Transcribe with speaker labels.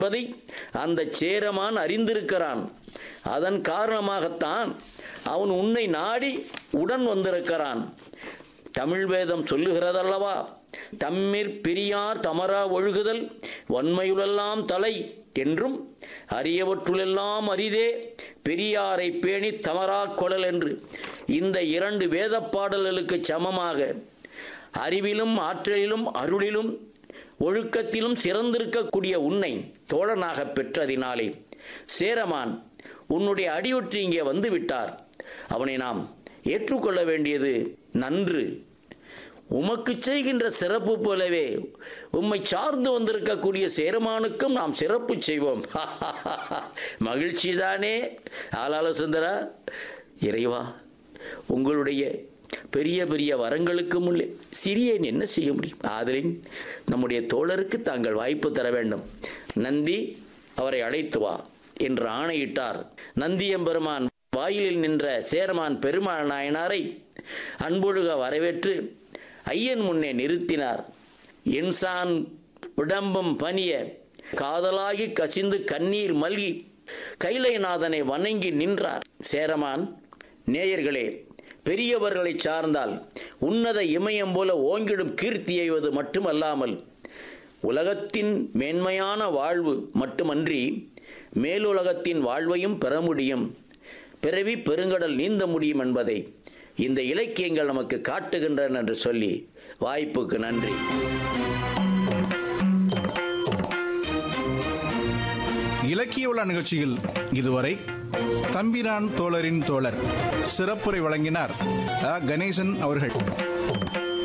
Speaker 1: என்பதை அந்த சேரமான் அறிந்திருக்கிறான் அதன் காரணமாகத்தான் அவன் உன்னை நாடி உடன் வந்திருக்கிறான் தமிழ் வேதம் சொல்லுகிறதல்லவா தம்மிற் பிரியார் தமரா ஒழுகுதல் வன்மையுளெல்லாம் தலை என்றும் அரியவற்றுளெல்லாம் அரிதே பெரியாரை பேணி தமரா கொளல் என்று இந்த இரண்டு வேத பாடல்களுக்கு சமமாக அறிவிலும் ஆற்றலிலும் அருளிலும் ஒழுக்கத்திலும் சிறந்திருக்கக்கூடிய உன்னை தோழனாக பெற்றதினாலே சேரமான் உன்னுடைய அடியொற்றி இங்கே வந்து விட்டார் அவனை நாம் ஏற்றுக்கொள்ள வேண்டியது நன்று உமக்கு செய்கின்ற சிறப்பு போலவே உம்மை சார்ந்து வந்திருக்கக்கூடிய சேரமானுக்கும் நாம் சிறப்பு செய்வோம் மகிழ்ச்சி தானே ஆளால சுந்தரா இறைவா உங்களுடைய பெரிய பெரிய வரங்களுக்கு முன்னே சிறியேன் என்ன செய்ய முடியும் ஆதலின் நம்முடைய தோழருக்கு தாங்கள் வாய்ப்பு தர வேண்டும் நந்தி அவரை அழைத்து வா என்று ஆணையிட்டார் நந்தியம்பெருமான் வாயிலில் நின்ற சேரமான் பெருமாள் நாயனாரை அன்பொழுக வரவேற்று ஐயன் முன்னே நிறுத்தினார் இன்சான் உடம்பும் பனிய காதலாகி கசிந்து கண்ணீர் மல்கி கைலைநாதனை வணங்கி நின்றார் சேரமான் நேயர்களே பெரியவர்களை சார்ந்தால் உன்னத இமயம் போல ஓங்கிடும் கீர்த்தி எய்வது மட்டுமல்லாமல் உலகத்தின் மேன்மையான வாழ்வு மட்டுமன்றி மேலுலகத்தின் வாழ்வையும் பெற முடியும் பிறவி பெருங்கடல் நீந்த முடியும் என்பதை இந்த இலக்கியங்கள் நமக்கு காட்டுகின்றன என்று சொல்லி வாய்ப்புக்கு நன்றி
Speaker 2: இலக்கிய உலா நிகழ்ச்சியில் இதுவரை தம்பிரான் தோழரின் தோழர் சிறப்புரை வழங்கினார் அ கணேசன் அவர்கள்